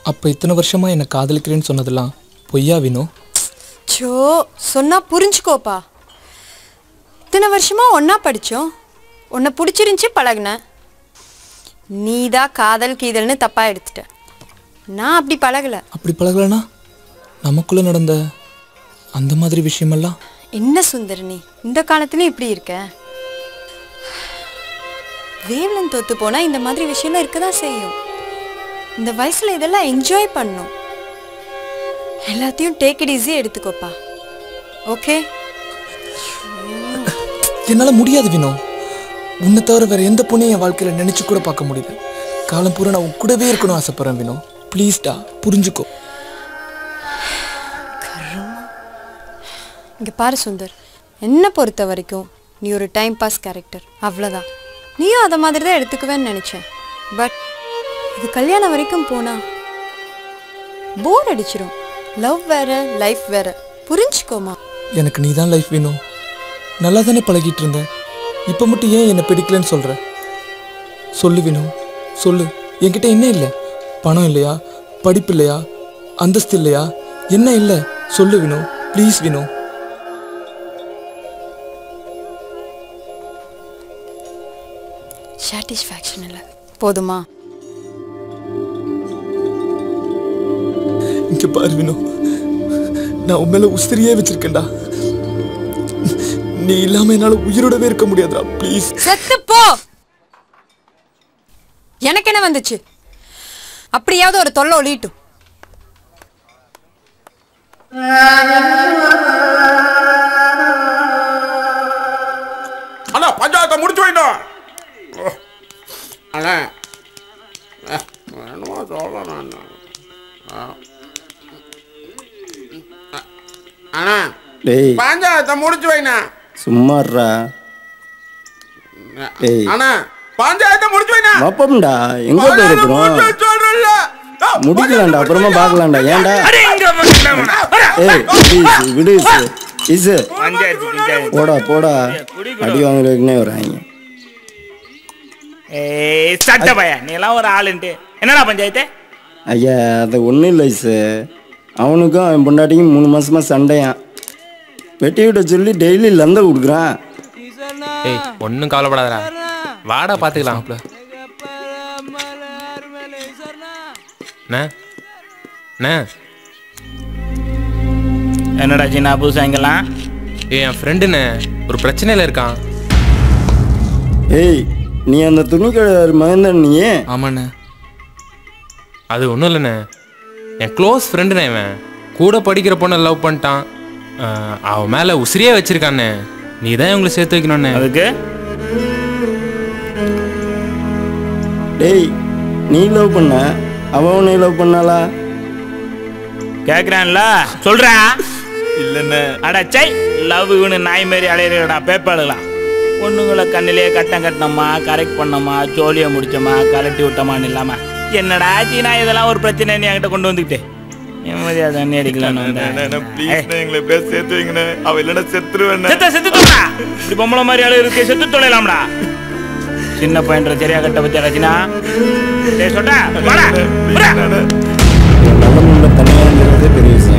அப்போ இத்தனை வருஷமா என்னை காதலிக்கிறேன்னு சொன்னதெல்லாம் பொய்யா வினோ சோ சொன்னா புரிஞ்சுக்கோப்பா இத்தனை வருஷமா ஒண்ணா படிச்சோம் உன்னை பிடிச்சிருந்துச்சி பழகுனேன் நீ தான் காதல் கீதல்னு தப்பா எடுத்துட்ட நான் அப்படி பழகல அப்படி பழகலனா நமக்குள்ள நடந்த அந்த மாதிரி விஷயமெல்லாம் என்ன சுந்தர் நீ இந்த காலத்துலயும் இப்படி இருக்க வேவலன் தோத்து போனா இந்த மாதிரி விஷயம்லாம் இருக்க தான் செய்யும் இந்த வயசுல இதெல்லாம் என்ஜாய் பண்ணும் எல்லாத்தையும் டேக் இட் ஈஸியாக எடுத்துக்கோப்பா ஓகே என்னால் முடியாது வினோ உன்னை தவிர வேற எந்த பொண்ணையும் என் வாழ்க்கையில் நினைச்சு கூட பார்க்க முடியல காலம் பூரா நான் உன் கூடவே இருக்கணும் ஆசைப்படுறேன் வினோ ப்ளீஸ்டா புரிஞ்சுக்கோ இங்க பாரு சுந்தர் என்னை பொறுத்த வரைக்கும் நீ ஒரு டைம் பாஸ் கேரக்டர் அவ்வளோதான் நீயும் அதை மாதிரி தான் எடுத்துக்குவேன்னு நினச்சேன் பட் இது கல்யாணம் வரைக்கும் போனா போர் அடிச்சிரும் லவ் வேற லைஃப் வேற புரிஞ்சுக்கோமா எனக்கு நீ தான் லைஃப் வேணும் நல்லா தானே பழகிட்டு இருந்த இப்போ மட்டும் ஏன் என்னை பிடிக்கலன்னு சொல்கிற சொல்லு வினோ சொல்லு என்கிட்ட என்ன இல்லை பணம் இல்லையா படிப்பு இல்லையா அந்தஸ்து இல்லையா என்ன இல்லை சொல்லு வினோ ப்ளீஸ் வினோ சாட்டிஸ்ஃபேக்ஷன் இல்லை போதுமா இங்க பாரு வினோ நான் உன் மேல உசிரியே வச்சிருக்கேன்டா நீ இல்லாம என்னால உயிரோடவே இருக்க முடியாதுடா ப்ளீஸ் செத்து போ எனக்கு என்ன வந்துச்சு அப்படியாவது ஒரு தொல்லை ஒளிட்டும் அண்ணா பஞ்சாயத்தை முடிச்சு வைட்டோம் அண்ணா அஹ், என்னமோ சொல்லணும் அண்ணா. அஹ். அண்ணா டேய் பஞ்சாயத்தை முடிச்சு வைண்ணா சும்மாடுறா டேய் அண்ணா பஞ்சாயத்தை முடிச்சு வைண்ணா வப்பம்டா எங்க போயிருக்கிறோம் சொல்றேன்ல முடிக்கலாம்டா அப்புறமா பார்க்கலாம்டா ஏன்டா ஏய் ப்ளீஸ் விடு இசு போடா போடா அடி வாங்குறதுக்குனே வராங்க ஏய் சட்ட பைய நீ எல்லாம் ஒரு ஆளுன்ட்டு என்னடா பஞ்சாயத்து ஐயா அது ஒன்றும் இல்லை இசு அவனுக்கும் அவன் பொண்டாட்டிக்கும் மூணு மாசமா சண்டையான் வெட்டி விட சொல்லி டெய்லி லந்த கொடுக்குறான் ஏய் ஒன்றும் கவலைப்படாதடா வாடா பார்த்துக்கலாம் அண்ணே அண்ணே என்னடா சின்ன புதுசா இங்கெல்லாம் ஏய் என் ஃப்ரெண்டுண்ணே ஒரு பிரச்சனையில் இருக்கான் ஏய் நீ அந்த துணி கடை மகந்தன் நீ ஆமாண்ணே அது ஒன்றும் இல்லைண்ணே என் க்ளோஸ் ஃப்ரெண்டுண்ணே இவன் கூட படிக்கிற பொண்ணை லவ் பண்ணிட்டான் அஹ், அவன் மேலே உசிரியே வச்சிருக்காண்ணே நீ தான் இவங்களை சேர்த்து வைக்கணுண்ணே அதுக்கு டேய் நீ லவ் பண்ண அவன் உன்னை லவ் பண்ணாளா கேக்குறான்ல சொல்றா இல்லைண்ணே அடச்சை லவ் இவனு நாய் மாரி அலையிறடா பேப்பாளுலாம் பொண்ணுங்களை கண்ணிலே கட்டம் கட்டினோமா கரெக்ட் பண்ணோமா ஜோலியை முடிச்சோமா கலட்டி விட்டோமான்னு இல்லாம என்னடா சீனா இதெல்லாம் ஒரு பிரச்சனை நீ என்கிட்ட கொண்டு வந்துக்கிட்டே நிம்மதியா தண்ணி அடிக்கலாம்னு வந்தேன். ஏய், எங்களை எப்படியா சேர்த்து வைங்கண்ணே அவ இல்லைன்னா செத்துருவேன் செத்த செத்து தொலைடா இப்படி பொம்பளை மாதிரி ஆளு இருக்கு செத்து தொலைலாம்டா சின்ன பையன்ற சரியா கட்ட பத்தியா ரச்சினா டேய் சொல்றா வாடா வாடா. நல்ல முள்ள தனியாக இருந்ததே பெரிய விஷயம்